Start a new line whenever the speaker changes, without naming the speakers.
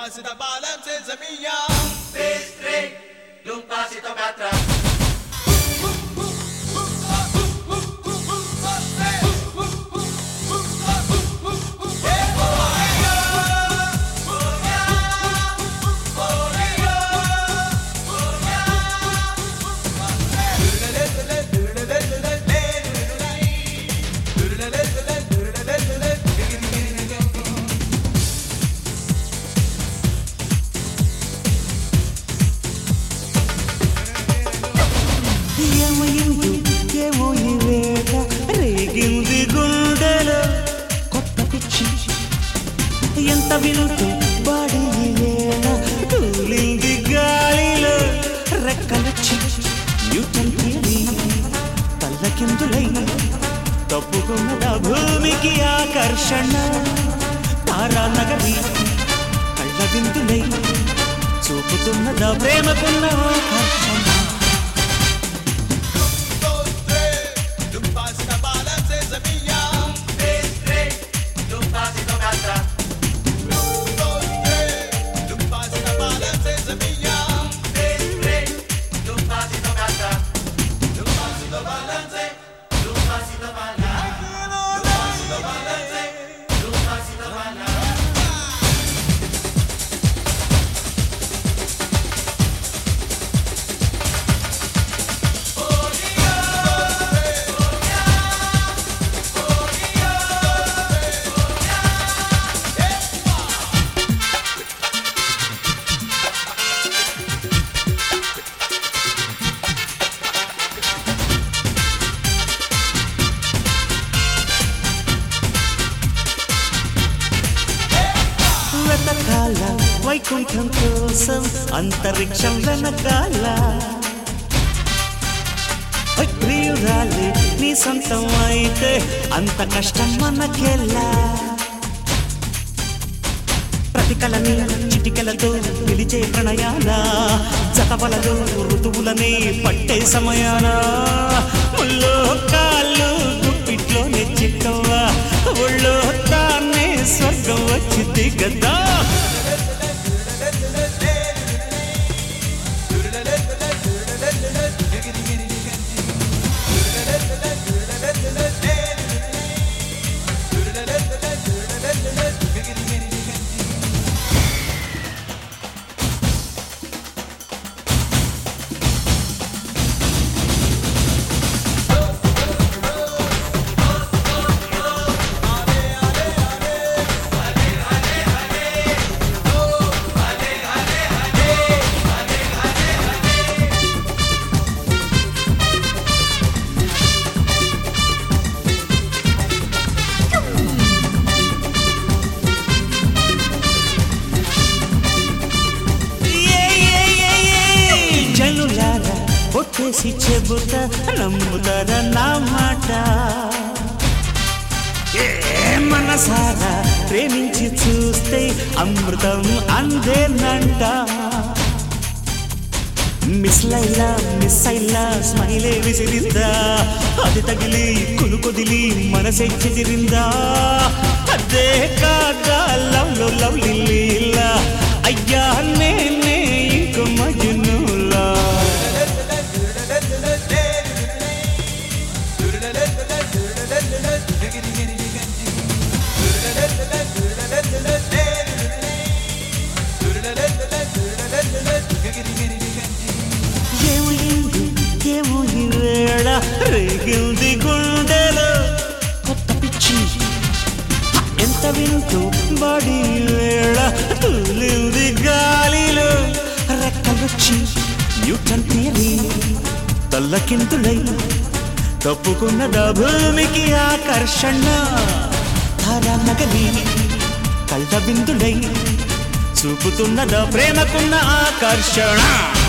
pasito balan senza mia
D'un pasito per atrás.
ఏమయింది ఏమో ఈ వేళ రేగింది గుండెలో కొత్త పిచ్చి ఎంత వినుతూ బాడీ ఈ వేళ తూలింది గాలిలో రెక్కలొచ్చి న్యూటన్ థియరీ తల్లకిందులై తప్పుకున్నదా భూమికి ఆకర్షణ తారా నగరి కళ్ళ విందులై చూపుతున్నదా ప్రేమకున్న ఆకర్షణ
dos tres d'un pasito balan senza mia
D'un pasito per atrás.
dos tres d'un pasito balan senza mia
D'un pasito per atrás.
d'un pasito balance
D'un pasito per atrás. D'un pasito per atrás.
వెనకాల వైకుంఠం కోసం అంతరిక్షం వెనకాల ఓయ్ ప్రియురాలి నీ సొంతం అయితే అంత కష్టం మనకెలా ప్రతికలని చిటికలతో పిలిచే ప్రణయాల జతవలలో ఋతువులనే పట్టే సమయాన ముల్లో కాళ్ళు గుప్పిట్లోనే చిక్కవ్వా ఒళ్ళో తానే స్వర్గం వచ్చింది గదా ఏ, ఏ, ఏ, ఏ, జనులారా ఒట్టేసి చెబుతా నమ్ముతారా నా మాట ఏ మనసారా ప్రేమించి చూస్తే అమృతం అందేనంట మిస్ లైలా మిస్ అయిలా స్మైలే విసిరిందా అది తగిలి కునుకొదిలి మనసే చెదిరిందా అదే కాదా లవ్ లో లవ్ లీలా అయ్యా నేనే ఇంక మజునులా ఏమైంది ఏమో ఈ వేళ రేగింది గుండెలో కొత్త పిచ్చి ఎంత వింటూ బాడీ వేళ తూలింది గాలిలో రెక్కలొచ్చి న్యూటన్ థియరీ తల్లకిందులై తప్పుకున్నదా భూమికి ఆకర్షణ ధారా నగలి కళ్ళ బిందులై చూపుతున్నదా ప్రేమకున్న ఆకర్షణ